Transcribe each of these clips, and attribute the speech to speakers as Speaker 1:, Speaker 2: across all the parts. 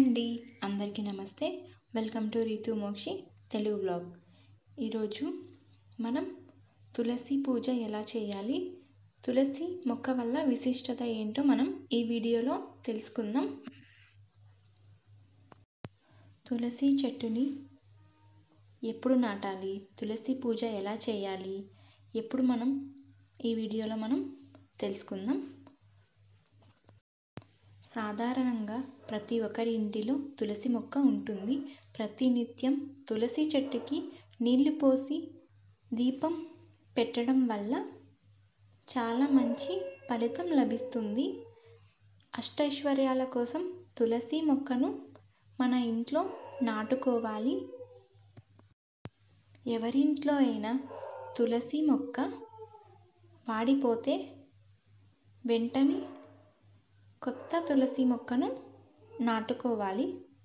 Speaker 1: అండి అందరికీ నమస్తే welcome to Ritu Mokshi Telugu blog ఈరోజు మనం తులసి పూజ ఎలా చేయాలి తులసి మొక్క వల్ల విశిష్టత ఏంటో మనం ఈ వీడియోలో తెలుసుకుందాం తులసి చెట్టుని ఎప్పుడు నాటాలి తులసి పూజ ఎలా చేయాలి ఎప్పుడు మనం ఈ వీడియోలో మనం తెలుసుకుందాం సాధారణంగా ప్రతి ఒక్కరి ఇంటిలో తులసి మొక్క ఉంటుంది ప్రతినిత్యం తులసి చెట్టుకి నీళ్లు పోసి దీపం పెట్టడం వల్ల చాలా మంచి ఫలితం లభిస్తుంది అష్టైశ్వర్యాల కోసం తులసి మొక్కను మన ఇంట్లో నాటుకోవాలి ఎవరింట్లో అయినా తులసి మొక్క వాడిపోతే వెంటనే కొత్త తులసి మొక్కను నాటుకోవాలి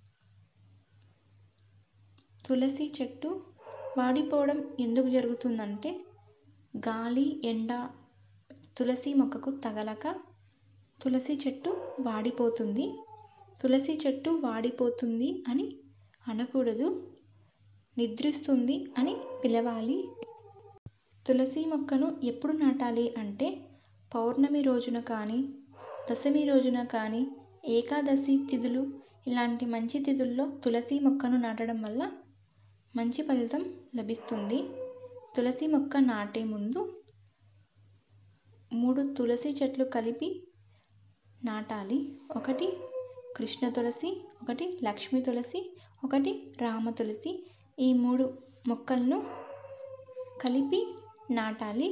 Speaker 1: తులసి చెట్టు వాడిపోవడం ఎందుకు జరుగుతుందంటే గాలి ఎండ తులసి మొక్కకు తగలక తులసి చెట్టు వాడిపోతుంది తులసి చెట్టు వాడిపోతుంది అని అనకూడదు నిద్రిస్తుంది అని పిలవాలి తులసి మొక్కను ఎప్పుడు నాటాలి అంటే పౌర్ణమి రోజున కానీ దశమి రోజున కానీ ఏకాదశి తిథులు ఇలాంటి మంచి తిథుల్లో తులసి మొక్కను నాటడం వల్ల మంచి ఫలితం లభిస్తుంది తులసి మొక్క నాటే ముందు మూడు తులసి చెట్లు కలిపి నాటాలి ఒకటి కృష్ణ తులసి ఒకటి లక్ష్మీ తులసి ఒకటి రామ తులసి ఈ మూడు మొక్కలను కలిపి నాటాలి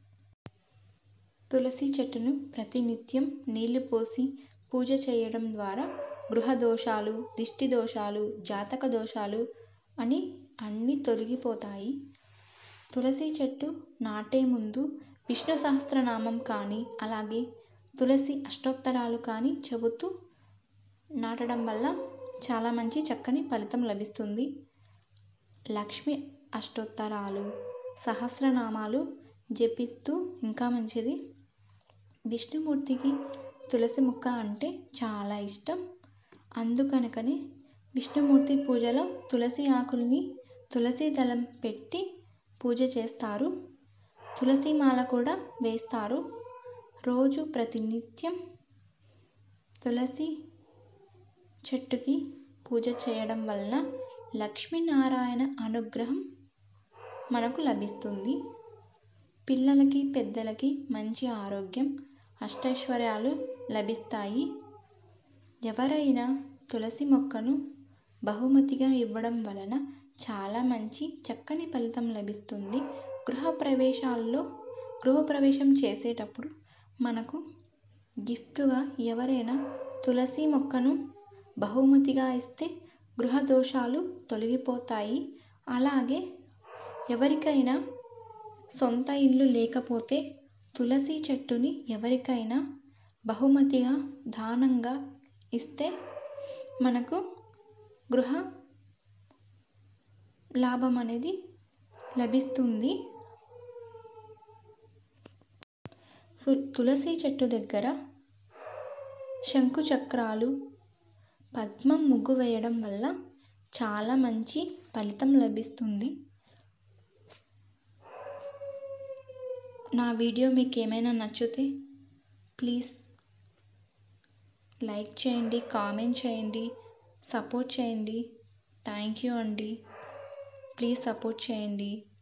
Speaker 1: తులసి చెట్టును ప్రతినిత్యం నీళ్లు పోసి పూజ చేయడం ద్వారా గృహ దోషాలు దిష్టి దోషాలు జాతక దోషాలు అని అన్నీ తొలగిపోతాయి తులసి చెట్టు నాటే ముందు విష్ణు సహస్రనామం కానీ అలాగే తులసి అష్టోత్తరాలు కానీ చెబుతూ నాటడం వల్ల చాలా మంచి చక్కని ఫలితం లభిస్తుంది లక్ష్మి అష్టోత్తరాలు సహస్రనామాలు జపిస్తూ ఇంకా మంచిది విష్ణుమూర్తికి తులసి మొక్క అంటే చాలా ఇష్టం అందుకనుకనే విష్ణుమూర్తి పూజలో తులసి ఆకుల్ని తులసి దళం పెట్టి పూజ చేస్తారు తులసి మాల కూడా వేస్తారు రోజు ప్రతినిత్యం తులసి చెట్టుకి పూజ చేయడం వలన లక్ష్మీనారాయణ అనుగ్రహం మనకు లభిస్తుంది పిల్లలకి పెద్దలకి మంచి ఆరోగ్యం అష్టైశ్వర్యాలు లభిస్తాయి ఎవరైనా తులసి మొక్కను బహుమతిగా ఇవ్వడం వలన చాలా మంచి చక్కని ఫలితం లభిస్తుంది గృహప్రవేశాల్లో గృహప్రవేశం చేసేటప్పుడు మనకు గిఫ్ట్గా ఎవరైనా తులసి మొక్కను బహుమతిగా ఇస్తే గృహ దోషాలు తొలగిపోతాయి అలాగే ఎవరికైనా సొంత ఇల్లు లేకపోతే తులసి చెట్టుని ఎవరికైనా బహుమతిగా దానంగా ఇస్తే మనకు గృహ లాభం అనేది లభిస్తుంది తులసి చెట్టు దగ్గర శంకు చక్రాలు పద్మం ముగ్గు వేయడం వల్ల చాలా మంచి ఫలితం లభిస్తుంది నా వీడియో మీకు ఏమైనా నచ్చితే ప్లీజ్ లైక్ చేయండి కామెంట్ చేయండి సపోర్ట్ చేయండి థ్యాంక్ యూ అండి ప్లీజ్ సపోర్ట్ చేయండి